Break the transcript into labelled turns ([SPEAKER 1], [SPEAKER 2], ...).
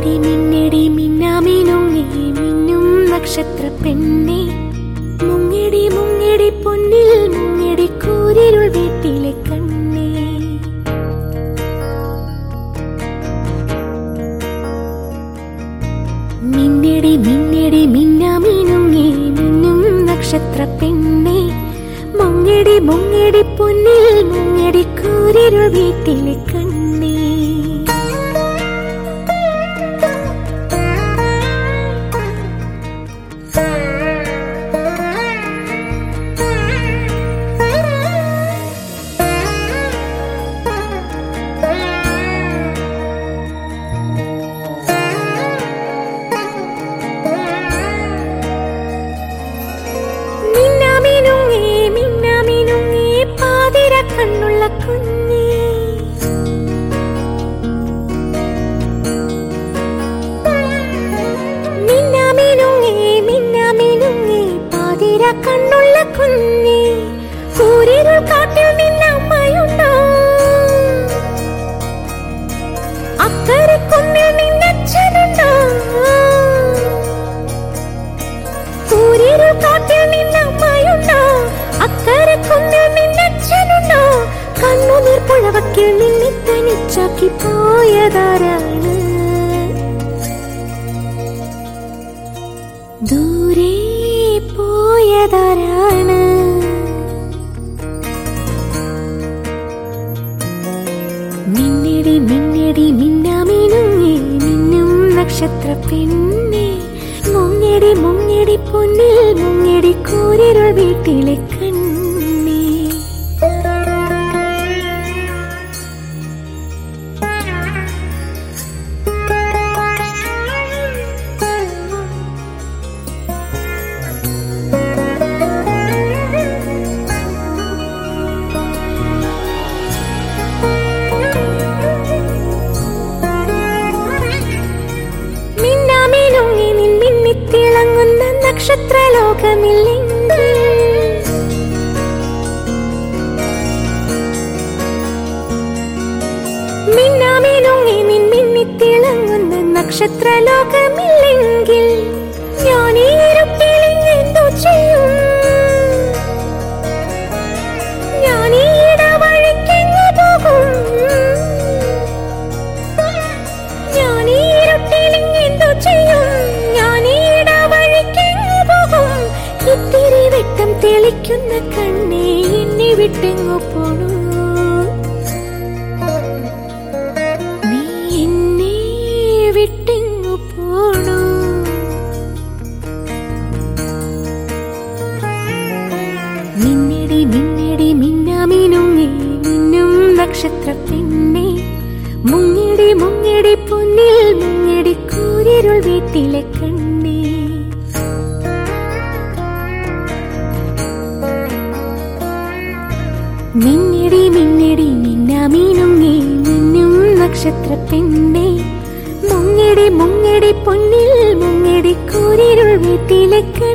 [SPEAKER 1] മിന്നിടി മിന്നിടി മിന്നാമിനുങ്ങി മിന്നും നക്ഷത്ര പെണ്ണെ മുങ്ങിടി മുങ്ങിടി പൊന്നിൽ മുങ്ങിടി കൂരിരുൾ വീട്ടിലെ കണ്ണേ മിന്നിടി മിന്നിടി മിന്നാമിനുങ്ങി മിന്നും നക്ഷത്ര പെണ്ണെ മുങ്ങിടി മുങ്ങിടി പൊന്നിൽ മുങ്ങിടി കൂരിരുൾ വീട്ടിലെ കണ്ണേ മിന്നാമിനുങ്ങി മിന്നാമിനുങ്ങി പാതിര കണ്ണുള്ള കുഞ്ഞേ മിന്നാമിനുങ്ങി മിന്നാമിനുങ്ങി പാതിര കണ്ണുള്ള കുഞ്ഞേ സൂര്യരുൾ കാട്ടിൽ നിന്നമ്മയുണ്ടോ അക്കരെ കുന്നിൽ നിന്നച്ഛനുണ്ടോ സൂര്യരുൾ കാട്ടിൽ നിന്നമ്മയുണ്ടോ അക്കരെ കുന്നിൽ നിന്നച്ഛനുണ്ടോ കണ്ണുനീർ പുഴവക്കിൽ നിന്നെ തനിച്ചാക്കി പോയതാരാണ് ദൂരെ പോയതാരാണ് മിന്നിടി മിന്നിടി മിന്നാമിനുങ്ങി മിന്നും നക്ഷത്ര പെണ്ണെ മുങ്ങിടി മുങ്ങിടി പൊന്നിൽ മുങ്ങിടി കൂരിരുൾ വീട്ടിലെ കണ്ണേ മിന്നാമിനുങ്ങി നിൻ മിന്നിത്തിളങ്ങുന്ന നക്ഷത്രലോകമില്ലെങ്കിൽ മിന്നാമിനുങ്ങി നിൻ മിന്നിത്തിളങ്ങുന്ന നക്ഷത്രലോകമില്ലെങ്കിൽ ഞാൻ ഈ ഇരുട്ടിൽ എന്തോ ചെയ്യും ഞാൻ ഈ ഇടവഴിക്കെങ്ങു പോകും ഞാൻ ഈ ഇരുട്ടിൽ എന്തോ ചെയ്യും ഞാൻ ഈ ഇടവഴിക്കെങ്ങു പോകും ഇത്തിരി വെട്ടം തെളിക്കുന്ന കണ്ണേ എന്നെ വിട്ടെങ്ങു പോണു നീ എന്നെ വിട്ടെങ്ങു പോണു മിന്നിടി മിന്നിടി മിന്നാമിനുങ്ങി മിന്നും നക്ഷത്ര പെണ്ണെ മുങ്ങിടി മുങ്ങിടി പൊന്നിൽ മുങ്ങിടി കൂരിരുൾ വീട്ടിലെ കണ്ണേ മിന്നിടി മിന്നിടി മിന്നാമിനുങ്ങി മിന്നും നക്ഷത്ര പെണ്ണെ മുങ്ങിടി മുങ്ങിടി പൊന്നിൽ മുങ്ങിടി കൂരിരുൾ വീട്ടിലെ കണ്ണേ